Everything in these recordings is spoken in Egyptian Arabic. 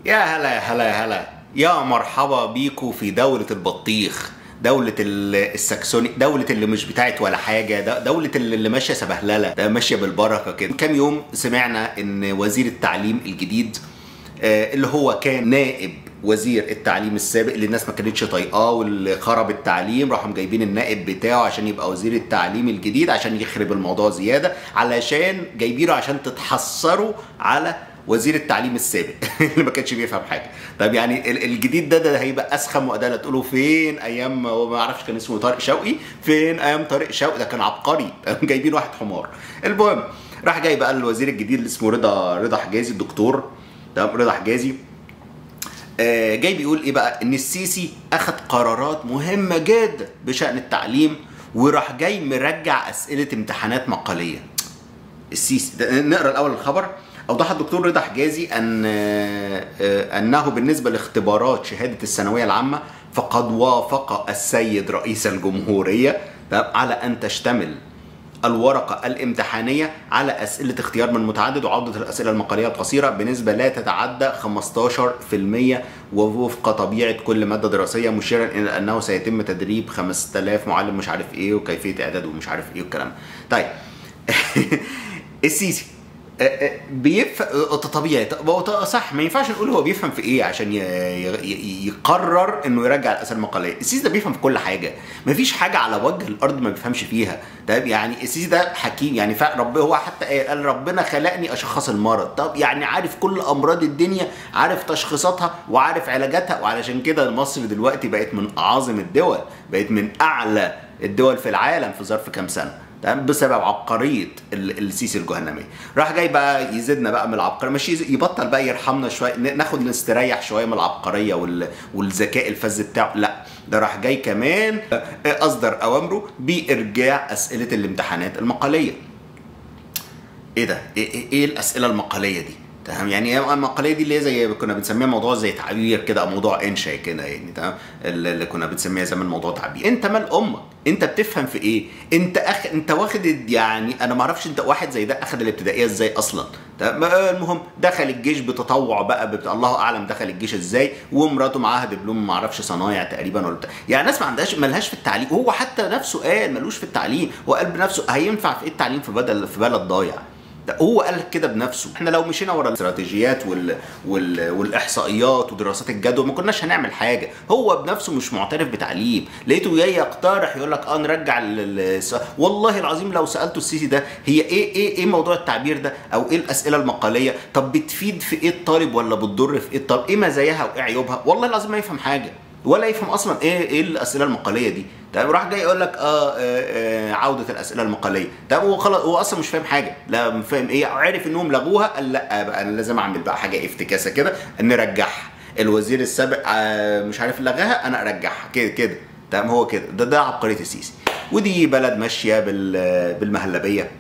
يا هلا يا هلا يا هلا يا مرحبا بيكو في دولة البطيخ دولة ال- الساكسوني دولة اللي مش بتاعت ولا حاجة د- دولة اللي اللي ماشية سبهللة ده ماشية بالبركة كده كام يوم سمعنا ان وزير التعليم الجديد آه، اللي هو كان نائب وزير التعليم السابق اللي الناس ما كانتش طايقاه واللي خرب التعليم راحوا جايبين النائب بتاعه عشان يبقى وزير التعليم الجديد عشان يخرب الموضوع زياده علشان جايبينه عشان تتحسروا على وزير التعليم السابق اللي ما كانش بيفهم حاجه طب يعني ال- الجديد ده ده هيبقى اسخم واداه تقولوا فين ايام هو ما اعرفش كان اسمه طارق شوقي فين ايام طارق شوقي ده كان عبقري جايبين واحد حمار المهم راح جاي بقى الوزير الجديد اللي اسمه رضا رضا حجازي الدكتور تمام رضا حجازي آه، جاي بيقول ايه بقى ان السيسي اخذ قرارات مهمه جدا بشان التعليم وراح جاي مرجع اسئله امتحانات مقاليه السيسي ده نقرا الاول الخبر اوضح الدكتور رضا حجازي ان آه، آه، انه بالنسبه لاختبارات شهاده الثانويه العامه فقد وافق السيد رئيس الجمهوريه تمام، على ان تشتمل الورقة الامتحانية على أسئلة اختيار من متعدد وعودة الأسئلة المقالية القصيرة بنسبة لا تتعدى 15% ووفق طبيعة كل مادة دراسية مشيرا إلى أنه سيتم تدريب 5000 معلم مش عارف إيه وكيفية إعداد ومش عارف إيه والكلام طيب السيسي آه، آه، بيفهم طبيعي طب هو ط- صح ما ينفعش نقول هو بيفهم في ايه عشان ي- ي- ي- يقرر انه يرجع الاسئله المقاليه السيسي ده بيفهم في كل حاجه ما فيش حاجه على وجه الارض ما بيفهمش فيها طيب يعني السيسي ده حكيم يعني فا رب هو حتى قال قال ربنا خلقني اشخص المرض طب يعني عارف كل امراض الدنيا عارف تشخيصاتها وعارف علاجاتها وعلشان كده مصر دلوقتي بقت من اعظم الدول بقت من اعلى الدول في العالم في ظرف كام سنه تمام بسبب عبقريه ال- السيسي الجهنميه راح جاي بقى يزيدنا بقى من العبقريه مش يز- يبطل بقى يرحمنا شويه ن- ناخد نستريح شويه من العبقريه وال... والذكاء الفذ بتاعه لا ده راح جاي كمان آه، اصدر اوامره بارجاع اسئله الامتحانات المقاليه ايه ده ايه, إيه, إيه الاسئله المقاليه دي تمام يعني هي المقاليه دي اللي هي زي كنا بنسميها موضوع زي تعبير كده او موضوع انشاء كده يعني تمام اللي اللي كنا بنسميها زمان موضوع تعبير انت مال امك انت بتفهم في ايه انت أخ... انت واخد ال- يعني انا ما اعرفش انت واحد زي ده اخد الابتدائيه ازاي اصلا تمام آه، المهم دخل الجيش بتطوع بقى بت... الله اعلم دخل الجيش ازاي ومراته معاها دبلوم ما اعرفش صنايع تقريبا ولا بتاع يعني ناس ما عندهاش ملهاش في التعليم هو حتى نفسه قال ملوش في التعليم هو قال بنفسه هينفع في ايه التعليم في بدل في بلد ضايع ده هو قال كده بنفسه احنا لو مشينا ورا الاستراتيجيات وال... وال... والاحصائيات ودراسات الجدوى ما كناش هنعمل حاجه هو بنفسه مش معترف بتعليم لقيته جاي يقترح يقول لك اه نرجع ال... ال- والله العظيم لو سالته السيسي ده هي ايه ايه ايه موضوع التعبير ده او ايه الاسئله المقاليه طب بتفيد في ايه الطالب ولا بتضر في ايه الطالب ايه مزاياها وايه عيوبها والله العظيم ما يفهم حاجه ولا يفهم اصلا ايه ايه الاسئله المقاليه دي طيب راح جاي يقول لك آه, آه, اه عوده الاسئله المقاليه طب هو خلاص هو اصلا مش فاهم حاجه لا فاهم ايه عرف انهم لغوها قال لا بقى انا لازم اعمل بقى حاجه افتكاسه كده نرجعها الوزير السابق آه مش عارف لغاها انا ارجعها كده كده تمام هو كده ده ده عبقريه السيسي ودي بلد ماشيه بال بالمهلبيه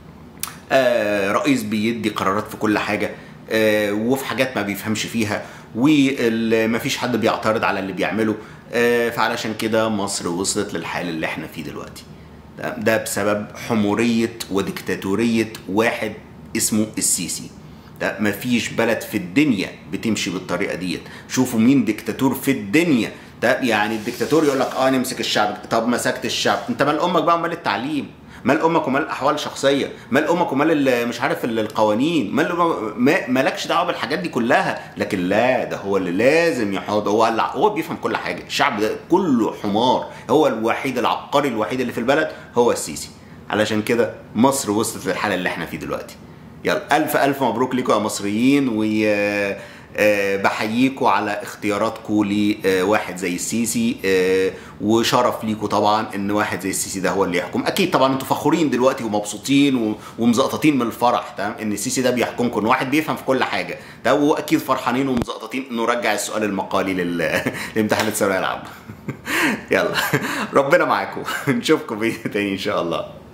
آه رئيس بيدي قرارات في كل حاجه آه وفي حاجات ما بيفهمش فيها ومفيش حد بيعترض على اللي بيعمله آه فعلشان كده مصر وصلت للحال اللي احنا فيه دلوقتي ده, ده بسبب حمورية وديكتاتورية واحد اسمه السيسي ده مفيش بلد في الدنيا بتمشي بالطريقة ديت شوفوا مين ديكتاتور في الدنيا ده يعني الديكتاتور يقول لك اه نمسك الشعب طب مسكت الشعب انت مال امك بقى ومال التعليم مال امك ومال الاحوال الشخصيه مال امك ومال ال- مش عارف ال- القوانين مال ما مالكش دعوه بالحاجات دي كلها لكن لا ده هو اللي لازم يحاضر هو اللي هو بيفهم كل حاجه الشعب ده كله حمار هو الوحيد العبقري الوحيد اللي في البلد هو السيسي علشان كده مصر وصلت للحاله اللي احنا فيه دلوقتي يلا الف الف مبروك ليكم يا مصريين و آه، بحييكوا على اختياراتكم لواحد زي السيسي آه، وشرف ليكوا طبعا ان واحد زي السيسي ده هو اللي يحكم اكيد طبعا انتوا فخورين دلوقتي ومبسوطين و- ومزقططين من الفرح تمام ان السيسي ده بيحكمكم إن واحد بيفهم في كل حاجه ده واكيد فرحانين ومزقططين انه رجع السؤال المقالي لل... لامتحان الثانويه العامه يلا ربنا معاكم نشوفكم فيديو تاني ان شاء الله